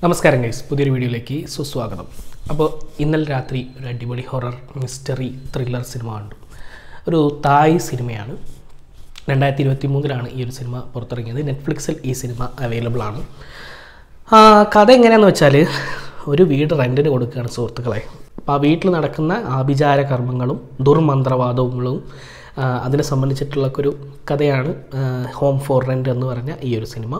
നമസ്കാരം ഗൈസ് പുതിയൊരു വീഡിയോയിലേക്ക് സുസ്വാഗതം അപ്പോൾ ഇന്നലെ രാത്രി ഒരു അടിപൊളി ഹൊറർ മിസ്റ്ററി ത്രില്ലർ സിനിമ കണ്ടു ഒരു തായ് സിനിമയാണ് രണ്ടായിരത്തി ഇരുപത്തി മൂന്നിലാണ് ഈ ഒരു സിനിമ പുറത്തിറങ്ങിയത് നെറ്റ്ഫ്ലിക്സിൽ ഈ സിനിമ അവൈലബിൾ ആണ് ആ, കഥ എങ്ങനെയാണെന്ന് വെച്ചാൽ ഒരു വീട് റെൻറ്റിന് കൊടുക്കുകയാണ് സുഹൃത്തുക്കളെ അപ്പോൾ ആ വീട്ടിൽ നടക്കുന്ന ആഭിചാര കർമ്മങ്ങളും ദുർമന്ത്രവാദങ്ങളും ആ, അതിനെ സംബന്ധിച്ചിട്ടുള്ള ഒരു കഥയാണ് ഹോം ഫോർ റെൻറ്റ് എന്ന് പറഞ്ഞ ഈ ഒരു സിനിമ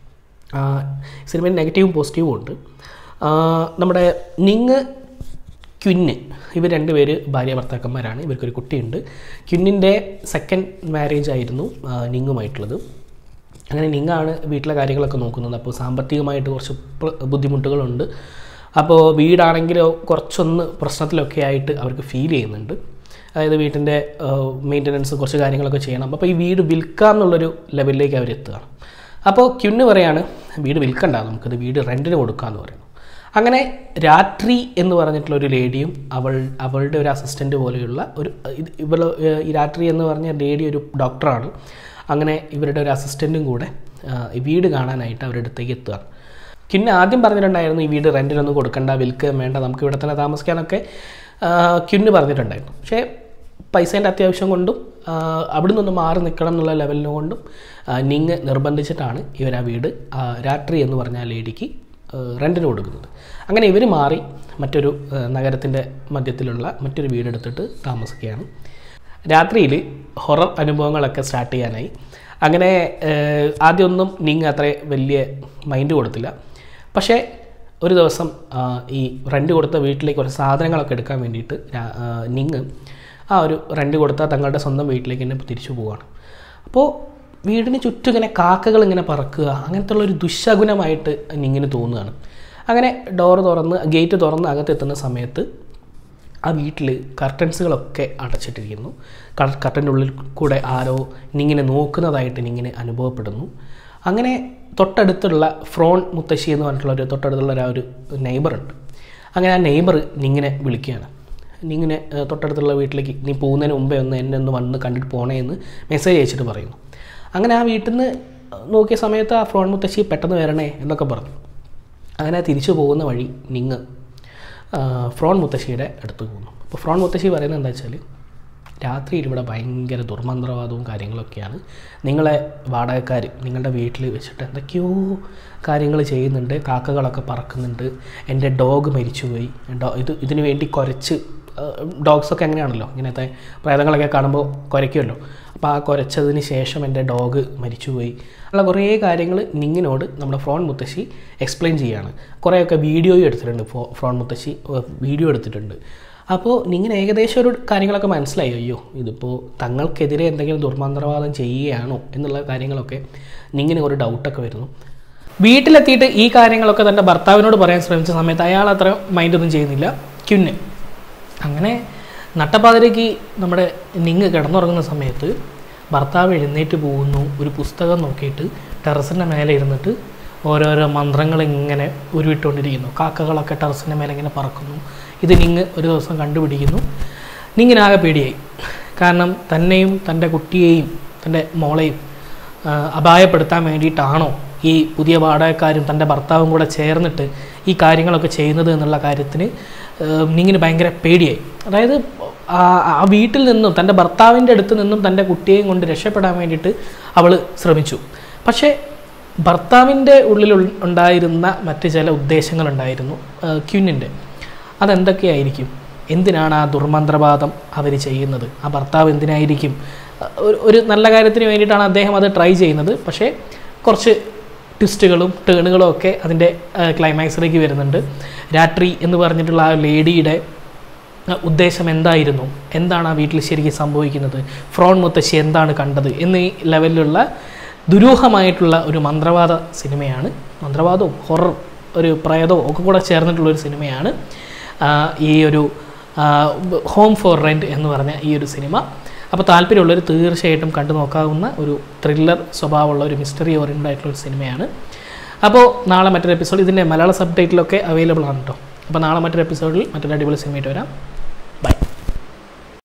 ആ, സിനിമയിൽ നെഗറ്റീവും പോസിറ്റീവും ഉണ്ട് ആ, നമ്മുടെ നിങ് ക്വിന്ന് ഇവർ രണ്ടുപേര് ഭാര്യ ഭർത്താക്കന്മാരാണ് ഇവർക്കൊരു കുട്ടിയുണ്ട് ക്വിന്നിൻ്റെ സെക്കൻഡ് മാരേജ് ആയിരുന്നു ആ, നിങ്ങുമായിട്ടുള്ളത് അങ്ങനെ നിങ്ങാണ് വീട്ടിലെ കാര്യങ്ങളൊക്കെ നോക്കുന്നത് അപ്പോൾ സാമ്പത്തികമായിട്ട് കുറച്ച് പ്ര- ബുദ്ധിമുട്ടുകളുണ്ട് അപ്പോൾ വീടാണെങ്കിൽ കുറച്ചൊന്ന് പ്രശ്നത്തിലൊക്കെ ആയിട്ട് അവർക്ക് ഫീൽ ചെയ്യുന്നുണ്ട് അതായത് വീട്ടിൻ്റെ മെയിൻ്റനൻസ് കുറച്ച് കാര്യങ്ങളൊക്കെ ചെയ്യണം അപ്പോൾ ഈ വീട് വിൽക്കാമെന്നുള്ളൊരു ലെവലിലേക്ക് അവർ എത്തുകയാണ് അപ്പോൾ ക്യുന്ന് പറയാണ് വീട് വിൽക്കണ്ട നമുക്കിത് വീട് റെൻറ്റിന് കൊടുക്കാമെന്ന് പറയുന്നു അങ്ങനെ രാത്രി എന്ന് പറഞ്ഞിട്ടുള്ള ഒരു ലേഡിയും അവൾ അവളുടെ ഒരു അസിസ്റ്റൻ്റ് പോലെയുള്ള ഒരു ഇത് ഇവൾ ഈ രാത്രി എന്ന് പറഞ്ഞ ലേഡി ഒരു ഡോക്ടറാണ് അങ്ങനെ ഇവരുടെ ഒരു അസിസ്റ്റൻറ്റും കൂടെ ആ, ഈ വീട് കാണാനായിട്ട് അവരുടെ അടുത്തേക്ക് എത്തുകയാണ് പിന്നെ ആദ്യം പറഞ്ഞിട്ടുണ്ടായിരുന്നു ഈ വീട് റെൻറ്റിനൊന്നും കൊടുക്കണ്ട വിൽക്കുകയും വേണ്ട നമുക്ക് ഇവിടെ തന്നെ താമസിക്കാനൊക്കെ ആ, ക്യുന്ന് പറഞ്ഞിട്ടുണ്ടായിരുന്നു പക്ഷേ പൈസേൻ്റെ അത്യാവശ്യം കൊണ്ടും ആ, അവിടെ നിന്ന് മാറി നിൽക്കണം എന്നുള്ള ലെവലിന് കൊണ്ടും ആ, നിങ് നിർബന്ധിച്ചിട്ടാണ് ഇവർ ആ വീട് ആ, രാത്രി എന്ന് പറഞ്ഞ ആ ലേഡിക്ക് റെൻറ്റിന് കൊടുക്കുന്നത് അങ്ങനെ ഇവർ മാറി മറ്റൊരു നഗരത്തിൻ്റെ മധ്യത്തിലുള്ള മറ്റൊരു വീടെടുത്തിട്ട് താമസിക്കുകയാണ് രാത്രിയിൽ ഹൊറർ അനുഭവങ്ങളൊക്കെ സ്റ്റാർട്ട് ചെയ്യാനായി അങ്ങനെ ഏഹ്, ആദ്യമൊന്നും നിങ് അത്ര വലിയ മൈൻഡ് കൊടുത്തില്ല പക്ഷേ ഒരു ദിവസം ആ, ഈ റെൻ്റ് കൊടുത്ത വീട്ടിലേക്ക് കുറച്ച് സാധനങ്ങളൊക്കെ എടുക്കാൻ വേണ്ടിയിട്ട് രാ- ആ, നിങ് ആ ഒരു റെൻ്റ് കൊടുത്ത തങ്ങളുടെ സ്വന്തം വീട്ടിലേക്ക് തന്നെ തിരിച്ചു പോവുകയാണ് അപ്പോൾ വീടിന് ചുറ്റും ഇങ്ങനെ കാക്കകൾ ഇങ്ങനെ പറക്കുക അങ്ങനത്തെ ഉള്ള ഒരു ദുശകുനമായിട്ട് നിങ്ങിന് തോന്നുകയാണ് അങ്ങനെ ഡോറ് തുറന്ന് ഗേറ്റ് തുറന്ന് അകത്തെത്തുന്ന സമയത്ത് ആ വീട്ടിൽ കർട്ടൻസുകളൊക്കെ അടച്ചിട്ടിരിക്കുന്നു കർട്ടൻ്റെ ഉള്ളിൽ കൂടെ ആരോ നിങ്ങിനെ നോക്കുന്നതായിട്ട് നിങ്ങിനെ അനുഭവപ്പെടുന്നു അങ്ങനെ തൊട്ടടുത്തുള്ള ഫ്രോൺ മുത്തശ്ശി എന്ന് പറഞ്ഞിട്ടുള്ള ഒരു തൊട്ടടുത്തുള്ള ഒരു ആ ഒരു നെയ്ബറുണ്ട് അങ്ങനെ ആ നെയ്ബർ നിങ്ങിനെ വിളിക്കുകയാണ് നിങ്ങിനെ ഏഹ്, തൊട്ടടുത്തുള്ള വീട്ടിലേക്ക് നീ പോകുന്നതിന് മുമ്പേ ഒന്ന് എന്നെ ഒന്ന് വന്ന് കണ്ടിട്ട് പോണേ എന്ന് മെസ്സേജ് അയച്ചിട്ട് പറയുന്നു അങ്ങനെ ആ വീട്ടിൽ നിന്ന് നോക്കിയ സമയത്ത് ആ ഫ്രോൺ മുത്തശ്ശി പെട്ടെന്ന് വരണേ എന്നൊക്കെ പറഞ്ഞു അങ്ങനെ തിരിച്ചു പോകുന്ന വഴി നിങ്ങ് ആ, ഫ്രോൺ മുത്തശ്ശിയുടെ അടുത്ത് പോകുന്നു അപ്പോൾ ഫ്രോൺ മുത്തശ്ശി പറയുന്നത് എന്താ വെച്ചാൽ രാത്രിയിൽ ഇവിടെ ഭയങ്കര ദുർമന്ത്രവാദവും കാര്യങ്ങളൊക്കെയാണ് നിങ്ങളെ വാടകക്കാർ നിങ്ങളുടെ വീട്ടിൽ വെച്ചിട്ട് എന്തൊക്കെയോ കാര്യങ്ങൾ ചെയ്യുന്നുണ്ട് കാക്കകളൊക്കെ പറക്കുന്നുണ്ട് എൻ്റെ ഡോഗ് മരിച്ചുപോയി ഡോ ഇത് ഇതിനു വേണ്ടി കുരച്ച് ഡോഗ്സൊക്കെ എങ്ങനെയാണല്ലോ ഇങ്ങനത്തെ പ്രേതങ്ങളൊക്കെ കാണുമ്പോൾ കുരയ്ക്കുമല്ലോ അപ്പോൾ ആ കുരച്ചതിന് ശേഷം എൻ്റെ ഡോഗ് മരിച്ചുപോയി ഉള്ള കുറേ കാര്യങ്ങൾ നിങ്ങിനോട് നമ്മുടെ ഫ്രോൺ മുത്തശ്ശി എക്സ്പ്ലെയിൻ ചെയ്യാണ് കുറേയൊക്കെ വീഡിയോയും എടുത്തിട്ടുണ്ട് ഫോ ഫ്രോൺ മുത്തശ്ശി ഏഹ്, വീഡിയോ എടുത്തിട്ടുണ്ട് അപ്പോൾ നിങ്ങനെ ഏകദേശം ഒരു കാര്യങ്ങളൊക്കെ മനസ്സിലായി അയ്യോ ഇതിപ്പോൾ തങ്ങൾക്കെതിരെ എന്തെങ്കിലും ദുർമന്ത്രവാദം ചെയ്യുകയാണോ എന്നുള്ള കാര്യങ്ങളൊക്കെ നിങ്ങനെ ഒരു ഡൗട്ടൊക്കെ വരുന്നു വീട്ടിലെത്തിയിട്ട് ഈ കാര്യങ്ങളൊക്കെ തൻ്റെ ഭർത്താവിനോട് പറയാൻ ശ്രമിച്ച സമയത്ത് അയാൾ അത്ര മൈൻഡൊന്നും ചെയ്യുന്നില്ല ക്യുന്ന് അങ്ങനെ നട്ടപ്പാതിരയ്ക്ക് നമ്മുടെ നിങ്ങ് കിടന്നുറങ്ങുന്ന സമയത്ത് ഭർത്താവ് എഴുന്നേറ്റ് പോകുന്നു ഒരു പുസ്തകം നോക്കിയിട്ട് ടെറസിൻ്റെ മേലെ ഇരുന്നിട്ട് ഓരോരോ മന്ത്രങ്ങൾ ഇങ്ങനെ ഉരുവിട്ടുകൊണ്ടിരിക്കുന്നു കാക്കകളൊക്കെ ടെറസിൻ്റെ മേലെ ഇങ്ങനെ പറക്കുന്നു ഇത് നിങ്ങ് ഒരു ദിവസം കണ്ടുപിടിക്കുന്നു നിങ്ങിനാകെ പേടിയായി കാരണം തന്നെയും തൻ്റെ കുട്ടിയെയും തൻ്റെ മോളെയും ആ, അപായപ്പെടുത്താൻ വേണ്ടിയിട്ടാണോ ഈ പുതിയ വാടകക്കാരും തൻ്റെ ഭർത്താവും കൂടെ ചേർന്നിട്ട് ഈ കാര്യങ്ങളൊക്കെ ചെയ്യുന്നത് എന്നുള്ള കാര്യത്തിന് ഏഹ്, നിങ്ങിന് ഭയങ്കര പേടിയായി അതായത് ആ ആ വീട്ടിൽ നിന്നും തൻ്റെ ഭർത്താവിൻ്റെ അടുത്ത് നിന്നും തൻ്റെ കുട്ടിയെയും കൊണ്ട് രക്ഷപ്പെടാൻ വേണ്ടിയിട്ട് അവൾ ശ്രമിച്ചു പക്ഷേ ഭർത്താവിൻ്റെ ഉള്ളിൽ ഉൾ- ഉണ്ടായിരുന്ന മറ്റ് ചില ഉദ്ദേശങ്ങളുണ്ടായിരുന്നു ക്യുന്നിൻ്റെ അതെന്തൊക്കെയായിരിക്കും എന്തിനാണ് ആ ദുർമന്ത്രവാദം അവർ ചെയ്യുന്നത് ആ ഭർത്താവ് എന്തിനായിരിക്കും അഹ് ഒരു ഒരു നല്ല കാര്യത്തിന് വേണ്ടിയിട്ടാണ് അദ്ദേഹം അത് ട്രൈ ചെയ്യുന്നത് പക്ഷേ കുറച്ച് ട്വിസ്റ്റുകളും ടേണുകളും ഒക്കെ അതിൻ്റെ ക്ലൈമാക്സിലേക്ക് വരുന്നുണ്ട് രാത്രി എന്ന് പറഞ്ഞിട്ടുള്ള ആ ലേഡിയുടെ അഹ് ഉദ്ദേശം എന്തായിരുന്നു എന്താണ് ആ വീട്ടിൽ ശരിക്കും സംഭവിക്കുന്നത് ഫ്രോൺ മുത്തശ്ശി എന്താണ് കണ്ടത് എന്നീ ലെവലിലുള്ള ദുരൂഹമായിട്ടുള്ള ഒരു മന്ത്രവാദ സിനിമയാണ് മന്ത്രവാദവും ഹൊറർ ഒരു പ്രേതവും ഒക്കെ കൂടെ ചേർന്നിട്ടുള്ള ഒരു സിനിമയാണ് ആ, ഈ ഒരു ഹോം ഫോർ റെൻറ്റ് എന്ന് പറഞ്ഞ ഈ ഒരു സിനിമ അപ്പോൾ താല്പര്യമുള്ളവർ തീർച്ചയായിട്ടും കണ്ടു നോക്കാവുന്ന ഒരു ത്രില്ലർ സ്വഭാവമുള്ള ഒരു മിസ്റ്ററി ഓറിയൻറ്റഡ് ആയിട്ടുള്ള ഒരു സിനിമയാണ് അപ്പോൾ നാളെ മറ്റൊരു എപ്പിസോഡ് ഇതിൻ്റെ മലയാള സബ് ടൈറ്റിലൊക്കെ അവൈലബിൾ ആണ് കേട്ടോ അപ്പോൾ നാളെ മറ്റൊരു എപ്പിസോഡിൽ മറ്റൊരു അടിപൊളി സിനിമയായിട്ട് വരാം